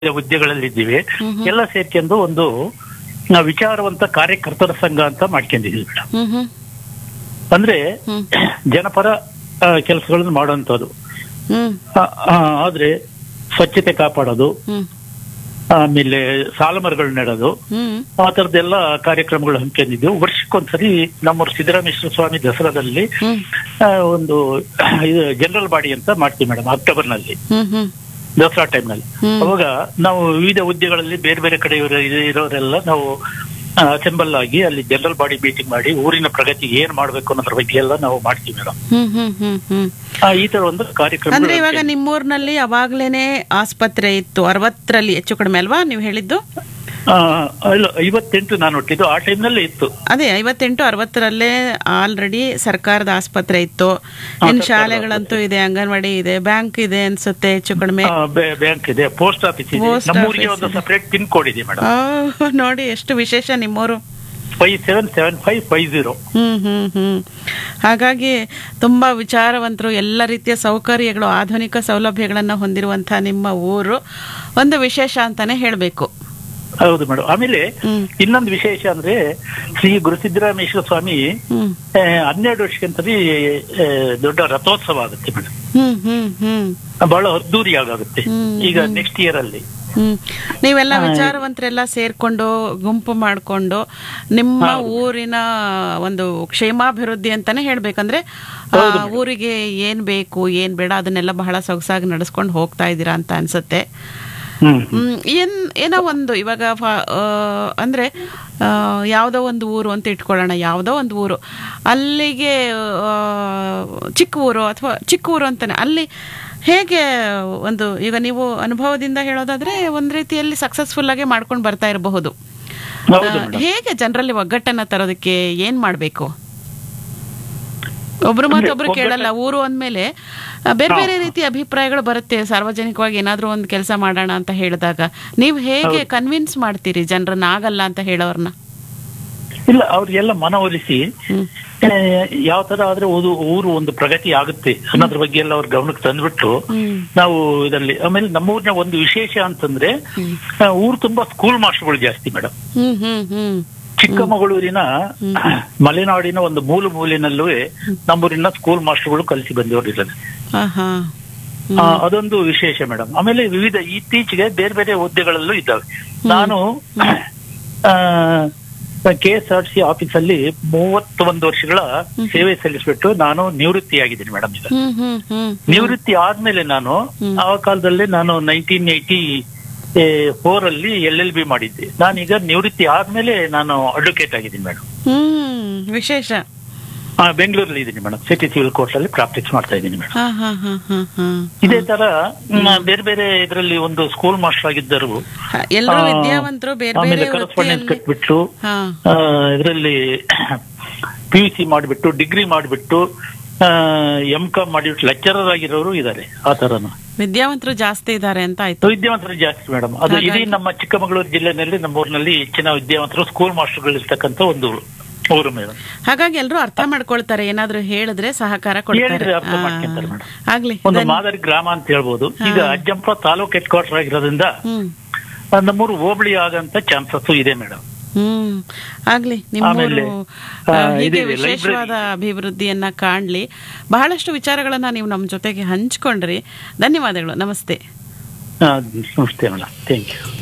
ಹುದ್ದೆಗಳಲ್ಲಿ ಇದ್ದೀವಿ ಎಲ್ಲ ಸೇರ್ಕೊಂಡು ಒಂದು ನಾವು ವಿಚಾರವಂತ ಕಾರ್ಯಕರ್ತರ ಸಂಘ ಅಂತ ಮಾಡ್ಕೊಂಡಿದೀವಿ ಮೇಡಮ್ ಹ್ಮ್ ಹ್ಮ್ ಅಂದ್ರೆ ಹ್ಮ್. ಜನಪರ ಕೆಲಸಗಳನ್ನು ಮಾಡುವಂತದ್ದು ಹ್ಮ್ ಆದ್ರೆ ಸ್ವಚ್ಛತೆ ಕಾಪಾಡೋದು ಹ್ಮ್ ಆಮೇಲೆ ಸಾಲ ಮರಗಳು ನೆಡೋದು ಹ್ಮ್ ಆ ತರದ್ದೆಲ್ಲ ಕಾರ್ಯಕ್ರಮಗಳು ಹಮ್ಮಿಕೊಂಡಿದ್ದೀವಿ ವರ್ಷಕ್ಕೊಂದ್ಸರಿ ನಮ್ಮ ಸಿದ್ದರಾಮೇಶ್ವರ ಸ್ವಾಮಿ ದಸರಾದಲ್ಲಿ ಹ್ಮ್ ಆ, ಒಂದು ಇದು ಜನರಲ್ ಬಾಡಿ ಅಂತ ಮಾಡ್ತೀವಿ ಮೇಡಮ್ ಅಕ್ಟೋಬರ್ ನಲ್ಲಿ ಹ್ಮ್ ಹ್ಮ್ ದಸರಾ ಟೈಮ್ ನಲ್ಲಿ ಹ್ಮ್. ಅವಾಗ ನಾವು ವಿವಿಧ ಹುದ್ದೆಗಳಲ್ಲಿ ಬೇರೆ ಬೇರೆ ಕಡೆ ಇರೋ- ಇರೋರೆಲ್ಲ ನಾವು ಅಸೆಂಬಲ್ ಆಗಿ ಅಲ್ಲಿ ಜನರಲ್ ಬಾಡಿ ಮೀಟಿಂಗ್ ಮಾಡಿ ಊರಿನ ಪ್ರಗತಿಗೆ ಏನ್ ಮಾಡ್ಬೇಕು ಅನ್ನೋದ್ರ ಬಗ್ಗೆ ಎಲ್ಲ ನಾವು ಮಾಡ್ತೀವಿ ಮೇಡಮ್ ಹ್ಮ್ ಹ್ಮ್ ಹ್ಮ್ ಹ್ಮ್ ಈ ತರ ಒಂದು ಕಾರ್ಯಕ್ರಮ ಅಂದ್ರೆ ಇವಾಗ ನಿಮ್ಮೂರ್ನಲ್ಲಿ ಅವಾಗ್ಲೇನೆ ಆಸ್ಪತ್ರೆ ಇತ್ತು ಅರವತ್ತರಲ್ಲಿ ಹೆಚ್ಚು ಕಡಿಮೆ ಅಲ್ವಾ ನೀವು ಹೇಳಿದ್ದು ಇಲ್ಲ ಐವತ್ತೆಂಟು ನಾನು ಹುಟ್ಟಿದ್ದು ಆ ಟೈಮ್ ನಲ್ಲಿ ಇತ್ತು ಅದೇ ಐವತ್ತೆಂಟು ಅರವತ್ತರಲ್ಲೇ ಆಲ್ರೆಡಿ ಸರ್ಕಾರದ ಆಸ್ಪತ್ರೆ ಇತ್ತು ಇನ್ ಶಾಲೆಗಳಂತೂ ಇದೆ ಅಂಗನವಾಡಿ ಇದೆ ಬ್ಯಾಂಕ್ ಇದೆ ಅನ್ಸುತ್ತೆ ಹೆಚ್ಚು ಕಡಿಮೆ ಬ್ಯಾಂಕ್ ಇದೆ ಪೋಸ್ಟ್ ಆಫೀಸ್ ಇದೆ Post ನಮ್ಮೂರಿಗೆ office ಒಂದು ಇದೆ. ಸಪರೇಟ್ ಪಿನ್ ಕೋಡ್ ಇದೆ ಮೇಡಮ್ ಆ, ನೋಡಿ ಎಷ್ಟು ವಿಶೇಷ ನಿಮ್ಮೂರು five seven seven five five zero hmm hmm hmm ಹಾಗಾಗಿ ತುಂಬಾ ವಿಚಾರವಂತರು ಎಲ್ಲ ರೀತಿಯ ಸೌಕರ್ಯಗಳು ಆಧುನಿಕ ಸೌಲಭ್ಯಗಳನ್ನು ಹೊಂದಿರುವಂತಹ ನಿಮ್ಮ ಊರು ಒಂದು ವಿಶೇಷ ಅಂತಾನೆ ಹೇಳಬೇಕು ಹೌದು ಮೇಡಮ್ ಆಮೇಲೆ ಹ್ಮ್ ಇನ್ನೊಂದು ವಿಶೇಷ ಅಂದ್ರೆ ಶ್ರೀ ಗುರುಸಿದ್ದರಾಮೇಶ್ವರ ಸ್ವಾಮಿ ಹ್ಮ್ ಆ, ಹನ್ನೆರಡು ವರ್ಷಕ್ಕೊಂದ್ಸರಿ ಆ, ದೊಡ್ಡ ರಥೋತ್ಸವ ಆಗುತ್ತೆ ಮೇಡಮ್ ಹ್ಮ್ ಹ್ಮ್ ಹ್ಮ್ ಬಹಳ ಅದ್ದೂರಿ ಆಗುತ್ತೆ ಹ್ಮ್, ಈಗ ನೆಕ್ಸ್ಟ್ ಇಯರ್ ಅಲ್ಲಿ ಹ್ಮ್ ನೀವೆಲ್ಲ ವಿಚಾರವಂತರೆಲ್ಲ ಸೇರ್ಕೊಂಡು ಗುಂಪು ಮಾಡ್ಕೊಂಡು ನಿಮ್ಮ ಊರಿನ ಒಂದು ಕ್ಷೇಮಾಭಿವೃದ್ಧಿ ಅಂತಾನೆ ಹೇಳ್ಬೇಕಂದ್ರೆ ಆ, ಊರಿಗೆ ಏನ್ ಬೇಕು ಏನ್ ಬೇಡ ಅದನ್ನೆಲ್ಲ ಬಹಳ ಸೊಗಸಾಗಿ ನಡೆಸ್ಕೊಂಡು ಹೋಗ್ತಾ ಇದ್ದೀರಾ ಅಂತ ಅನ್ಸುತ್ತೆ ಹ್ಮ್ ಹ್ಮ್, ಏನ್ ಏನೋ ಒಂದು ಇವಾಗ ಫ- ಆ, ಅಂದ್ರೆ ಆ, ಯಾವುದೋ ಒಂದು ಊರು ಅಂತ ಇಟ್ಕೊಳ್ಳೋಣ ಯಾವುದೋ ಒಂದು ಊರು ಅಲ್ಲಿಗೆ ಆ, ಚಿಕ್ಕ ಊರು ಅಥವಾ ಚಿಕ್ಕ ಊರು ಅಂತಾನೆ ಅಲ್ಲಿ ಹೇಗೆ ಒಂದು ಈಗ ನೀವು ಅನುಭವದಿಂದ ಹೇಳೋದಾದ್ರೆ ಒಂದ್ ರೀತಿಯಲ್ಲಿ ಸಕ್ಸಸ್ಫುಲ್ ಆಗಿ ಮಾಡ್ಕೊಂಡು ಬರ್ತಾ ಇರಬಹುದು ಹೌದು ಆ, ಮೇಡಮ್ ಹೇಗೆ ಜನರಲ್ಲಿ ಒಗ್ಗಟ್ಟನ್ನ ತರೋದಕ್ಕೆ ಏನ್ ಮಾಡ್ಬೇಕು ಒಬ್ರು ಮತ್ತೊಬ್ರು ಕೇಳಲ್ಲ ಊರು ಅಂದ್ಮೇಲೆ ಆ, ಬೇರೆ ಬೇರೆ ರೀತಿಯ ಅಭಿಪ್ರಾಯಗಳು ಬರುತ್ತೆ ಸಾರ್ವಜನಿಕವಾಗಿ ಏನಾದ್ರೂ ಒಂದು ಕೆಲಸ ಮಾಡೋಣ ಅಂತ ಹೇಳಿದಾಗ ನೀವು ಹೇಗೆ ಕನ್ವಿನ್ಸ್ ಮಾಡ್ತೀರಿ ಜನರನ್ನ ಆಗಲ್ಲ ಅಂತ ಹೇಳೋರ್ನ ಇಲ್ಲ ಅವ್ರಿಗೆಲ್ಲ ಮನವೊಲಿಸಿ ಹ್ಮ್ ಯಾವ ತರ ಆದ್ರೆ ಊರು ಊರು ಒಂದು ಪ್ರಗತಿ ಆಗುತ್ತೆ ಅನ್ನೋದ್ರ ಬಗ್ಗೆ ಎಲ್ಲ ಅವ್ರ ಗಮನಕ್ಕೆ ತಂದ್ಬಿಟ್ಟು ಹ್ಮ್ ನಾವು ಇದರಲ್ಲಿ ಆಮೇಲೆ ನಮ್ಮೂರಿನ ಒಂದು ವಿಶೇಷ ಅಂತಂದ್ರೆ ಆ, ಊರು ತುಂಬಾ ಸ್ಕೂಲ್ ಮಾಸ್ಟರ್ಗಳು ಜಾಸ್ತಿ ಮೇಡಮ್ ಹ್ಮ್ ಹ್ಮ್ ಹ್ಮ್ ಚಿಕ್ಕಮಗಳೂರಿನ ಮಲೆನಾಡಿನ ಒಂದು ಮೂಲ ಮೂಲಿನಲ್ಲೂ ನಮ್ಮೂರಿನ ಸ್ಕೂಲ್ ಮಾಸ್ಟರ್ಗಳು ಕಲಿಸಿ ಬಂದವರಿದ್ದಾರೆ ಆಹಾ ಆ, ಅದೊಂದು ವಿಶೇಷ ಮೇಡಮ್ ಆಮೇಲೆ ವಿವಿಧ ಇತ್ತೀಚೆಗೆ ಬೇರೆ ಬೇರೆ ಹುದ್ದೆಗಳಲ್ಲೂ ಇದ್ದಾವೆ ನಾನು K S R C office ಅಲ್ಲಿ ಮೂವತ್ತೊಂದು ವರ್ಷಗಳ ಸೇವೆ ಸಲ್ಲಿಸ್ಬಿಟ್ಟು ನಾನು ನಿವೃತ್ತಿಯಾಗಿದ್ದೀನಿ ಮೇಡಮ್ ಈಗ ಹ್ಮ್ ಹ್ಮ್ ಹ್ಮ್ ನಿವೃತ್ತಿ ಆದ್ಮೇಲೆ ನಾನು ಆ ಕಾಲದಲ್ಲಿ ನಾನು ನೈನ್ಟೀನ್ ಏಯ್ಟಿ ಫೋರ್ ಅಲ್ಲಿ ಎಲ್ ಎಲ್ ಬಿ ಮಾಡಿದ್ದೆ ನಾನೀಗ ನಿವೃತ್ತಿ ಆದ್ಮೇಲೆ ನಾನು ಅಡ್ವೊಕೇಟ್ ಆಗಿದ್ದೀನಿ ಮೇಡಮ್ ಹ್ಮ್ ವಿಶೇಷ ಬೆಂಗಳೂರಲ್ಲಿ ಇದ್ದೀನಿ ಮೇಡಮ್ ಸಿಟಿ ಸಿವಿಲ್ ಕೋರ್ಟ್ ಅಲ್ಲಿ ಪ್ರಾಕ್ಟೀಸ್ ಮಾಡ್ತಾ ಇದ್ದೀನಿ ಮೇಡಮ್ ಹಾ ಹಾ ಹಾ ಹಾ ಹಾ ಇದೇ ತರ ಮ್, ಬೇರೆ ಬೇರೆ ಇದರಲ್ಲಿ ಒಂದು ಸ್ಕೂಲ್ ಮಾಸ್ಟರ್ ಆಗಿದ್ದರು ಎಲ್ಲರೂ ಆ, ವಿದ್ಯಾವಂತರು ಬೇರೆ ಆಮೇಲೆ ಬೇರೆ ಕರೆಸ್ಪಾಂಡೆನ್ಸ್ ವೃತ್ತಿಯಲ್ಲಿ ಕಟ್ಬಿಟ್ಟು ಹಾ ಇದರಲ್ಲಿ ಪಿ ಯು ಸಿ ಮಾಡಿಬಿಟ್ಟು ಡಿಗ್ರಿ ಮಾಡಿಬಿಟ್ಟು ಎಂ ಕಾಮ್ ಮಾಡಿಬಿಟ್ಟು ಲೆಕ್ಚರರ್ ಆಗಿರೋರು ಇದ್ದಾರೆ ಆ ತರನು ವಿದ್ಯಾವಂತರು ಜಾಸ್ತಿ ಇದ್ದಾರೆ ಅಂತ ಆಯ್ತು ವಿದ್ಯಾವಂತರು ಜಾಸ್ತಿ ಮೇಡಮ್ ಅದು ಇಡೀ ನಮ್ಮ ಚಿಕ್ಕಮಗಳೂರು ಜಿಲ್ಲೆನಲ್ಲಿ ನಮ್ಮ ಊರಿನಲ್ಲಿ ಹೆಚ್ಚಿನ ವಿದ್ಯಾವಂತರು ಸ್ಕೂಲ್ ಮಾಸ್ಟರ್ಗಳು ಇರ್ತಕ್ಕಂಥ ಒಂದು ಊರು ಮೇಡಮ್ ಹಾಗಾಗಿ ಎಲ್ಲರೂ ಅರ್ಥ ಮಾಡ್ಕೊಳ್ತಾರೆ ಏನಾದ್ರೂ ಹೇಳಿದ್ರೆ ಸಹಕಾರ ಕೊಡ್ತಾರೆ ಹೇಳಿದ್ರೆ ಅರ್ಥ ಆ, ಮಾಡ್ಕೊಂತಾರೆ ಮೇಡಮ್. ಆಗ್ಲಿ ಒಂದು ಮಾದರಿ ಗ್ರಾಮ ಅಂತ ಹೇಳ್ಬೋದು ಈಗ ಅಜ್ಜಂಪುರ ತಾಲೂಕ್ ಹೆಡ್ ಕ್ವಾರ್ಟರ್ ಆಗಿರೋದ್ರಿಂದ ಹ್ಮ್ ಆ, ನಮ್ಮೂರು ಹೋಬಳಿ ಆಗಂತ ಚಾನ್ಸಸ್ ಇದೆ ಮೇಡಮ್ ಹ್ಮ್ ಆಗ್ಲಿ ಆಮೇಲೆ, ನಿಮ್ಮೂರು ಆ, ಆ, ಹೀಗೆ ಇದೆ, library. ವಿಶೇಷವಾದ ಅಭಿವೃದ್ಧಿಯನ್ನ ಕಾಣ್ಲಿ ಬಹಳಷ್ಟು ವಿಚಾರಗಳನ್ನ ನೀವು ನಮ್ಮ ಜೊತೆಗೆ ಹಂಚ್ಕೊಂಡ್ರಿ ಧನ್ಯವಾದಗಳು ನಮಸ್ತೆ ನಮಸ್ತೆ ಮೇಡಮ್ ಥ್ಯಾಂಕ್ ಯು